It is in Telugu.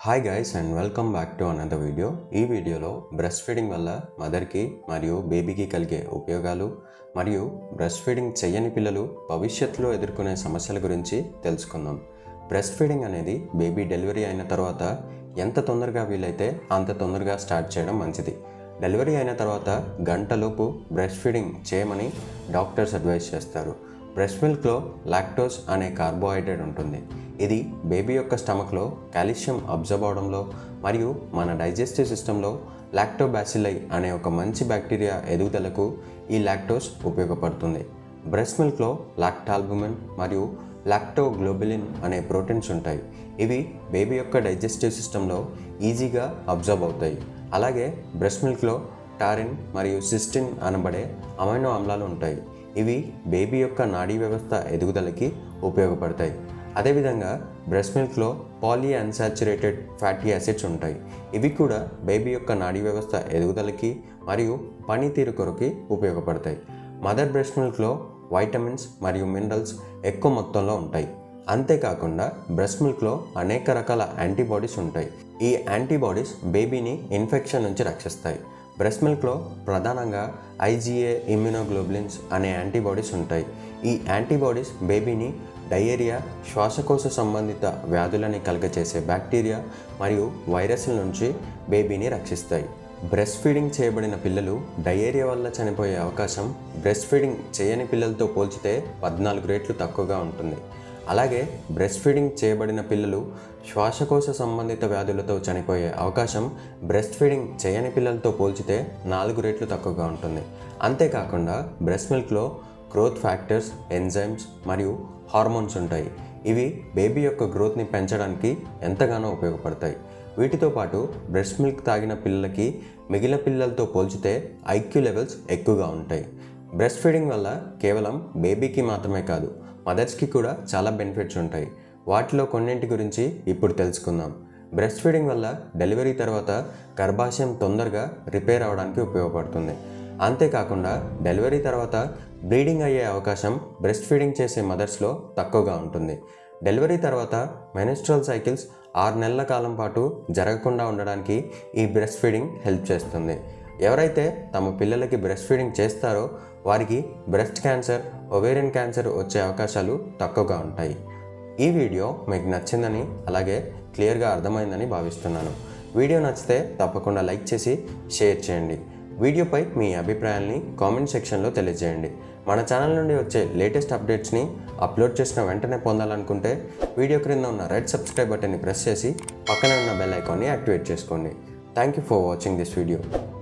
hi guys and welcome back to another video ఈ వీడియోలో బ్రెస్ట్ ఫీడింగ్ వల్ల మదర్కి మరియు బేబీకి కలిగే ఉపయోగాలు మరియు బ్రెస్ట్ ఫీడింగ్ చేయని పిల్లలు భవిష్యత్తులో ఎదుర్కొనే సమస్యల గురించి తెలుసుకుందాం బ్రెస్ట్ ఫీడింగ్ అనేది బేబీ డెలివరీ అయిన తర్వాత ఎంత తొందరగా వీలైతే అంత తొందరగా స్టార్ట్ చేయడం మంచిది డెలివరీ అయిన తర్వాత గంటలోపు బ్రెస్ట్ ఫీడింగ్ చేయమని డాక్టర్స్ అడ్వైస్ చేస్తారు బ్రెస్ట్ మిల్క్లో లాక్టోస్ అనే కార్బోహైడ్రేట్ ఉంటుంది ఇది బేబీ యొక్క స్టమక్లో కాల్షియం అబ్జర్వ్ అవడంలో మరియు మన డైజెస్టివ్ సిస్టంలో లాక్టోబాసిలై అనే ఒక మంచి బ్యాక్టీరియా ఎదుగుదలకు ఈ లాక్టోస్ ఉపయోగపడుతుంది బ్రెస్ట్ మిల్క్లో లాక్టాల్బుమిన్ మరియు లాక్టోగ్లోబిలిన్ అనే ప్రోటీన్స్ ఉంటాయి ఇవి బేబీ యొక్క డైజెస్టివ్ సిస్టంలో ఈజీగా అబ్జర్వ్ అవుతాయి అలాగే బ్రెస్ట్ మిల్క్లో టారిన్ మరియు సిస్టిన్ అనబడే అమైనో ఆమ్లాలు ఉంటాయి ఇవి బేబీ యొక్క నాడీ వ్యవస్థ ఎదుగుదలకి ఉపయోగపడతాయి అదేవిధంగా బ్రెస్ట్ మిల్క్లో పాలీ అన్సాచురేటెడ్ ఫ్యాటీ యాసిడ్స్ ఉంటాయి ఇవి కూడా బేబీ యొక్క నాడీ వ్యవస్థ ఎదుగుదలకి మరియు పనితీరు కొరకి ఉపయోగపడతాయి మదర్ బ్రెస్ట్ మిల్క్లో వైటమిన్స్ మరియు మినరల్స్ ఎక్కువ మొత్తంలో ఉంటాయి అంతేకాకుండా బ్రెస్ట్ మిల్క్లో అనేక రకాల యాంటీబాడీస్ ఉంటాయి ఈ యాంటీబాడీస్ బేబీని ఇన్ఫెక్షన్ నుంచి రక్షిస్తాయి బ్రెస్ట్ మిల్క్లో ప్రధానంగా ఐజీఏ ఇమ్యునోగ్లోబులిన్స్ అనే యాంటీబాడీస్ ఉంటాయి ఈ యాంటీబాడీస్ బేబీని డయేరియా శ్వాసకోశ సంబంధిత వ్యాధులని కలుగచేసే బ్యాక్టీరియా మరియు వైరస్ల నుంచి బేబీని రక్షిస్తాయి బ్రెస్ట్ ఫీడింగ్ చేయబడిన పిల్లలు డయేరియా వల్ల చనిపోయే అవకాశం బ్రెస్ట్ ఫీడింగ్ చేయని పిల్లలతో పోల్చితే పద్నాలుగు రెట్లు తక్కువగా ఉంటుంది అలాగే బ్రెస్ట్ ఫీడింగ్ చేయబడిన పిల్లలు శ్వాసకోశ సంబంధిత వ్యాధులతో చనిపోయే అవకాశం బ్రెస్ట్ ఫీడింగ్ చేయని పిల్లలతో పోల్చితే నాలుగు రెట్లు తక్కువగా ఉంటుంది అంతేకాకుండా బ్రెస్ట్ మిల్క్లో గ్రోత్ ఫ్యాక్టర్స్ ఎంజైమ్స్ మరియు హార్మోన్స్ ఉంటాయి ఇవి బేబీ యొక్క గ్రోత్ని పెంచడానికి ఎంతగానో ఉపయోగపడతాయి వీటితో పాటు బ్రెస్ట్ మిల్క్ తాగిన పిల్లలకి మిగిలిన పిల్లలతో పోల్చితే ఐక్యూ లెవెల్స్ ఎక్కువగా ఉంటాయి బ్రెస్ట్ ఫీడింగ్ వల్ల కేవలం బేబీకి మాత్రమే కాదు మదర్స్కి కూడా చాలా బెనిఫిట్స్ ఉంటాయి వాటిలో కొన్నింటి గురించి ఇప్పుడు తెలుసుకుందాం బ్రెస్ట్ ఫీడింగ్ వల్ల డెలివరీ తర్వాత గర్భాశయం తొందరగా రిపేర్ అవడానికి ఉపయోగపడుతుంది అంతేకాకుండా డెలివరీ తర్వాత బ్లీడింగ్ అయ్యే అవకాశం బ్రెస్ట్ ఫీడింగ్ చేసే మదర్స్లో తక్కువగా ఉంటుంది డెలివరీ తర్వాత మెనిస్ట్రల్ సైకిల్స్ ఆరు నెలల కాలం పాటు జరగకుండా ఉండడానికి ఈ బ్రెస్ట్ ఫీడింగ్ హెల్ప్ చేస్తుంది ఎవరైతే తమ పిల్లలకి బ్రెస్ట్ ఫీడింగ్ చేస్తారో వారికి బ్రెస్ట్ క్యాన్సర్ ఒవేరియన్ క్యాన్సర్ వచ్చే అవకాశాలు తక్కువగా ఉంటాయి ఈ వీడియో మీకు నచ్చిందని అలాగే క్లియర్గా అర్థమైందని భావిస్తున్నాను వీడియో నచ్చితే తప్పకుండా లైక్ చేసి షేర్ చేయండి వీడియోపై మీ అభిప్రాయాల్ని కామెంట్ సెక్షన్లో తెలియజేయండి మన ఛానల్ నుండి వచ్చే లేటెస్ట్ అప్డేట్స్ని అప్లోడ్ చేసిన వెంటనే పొందాలనుకుంటే వీడియో క్రింద ఉన్న రెడ్ సబ్స్క్రైబ్ బటన్ని ప్రెస్ చేసి పక్కనే ఉన్న బెల్ ఐకాన్ని యాక్టివేట్ చేసుకోండి thank you for watching this video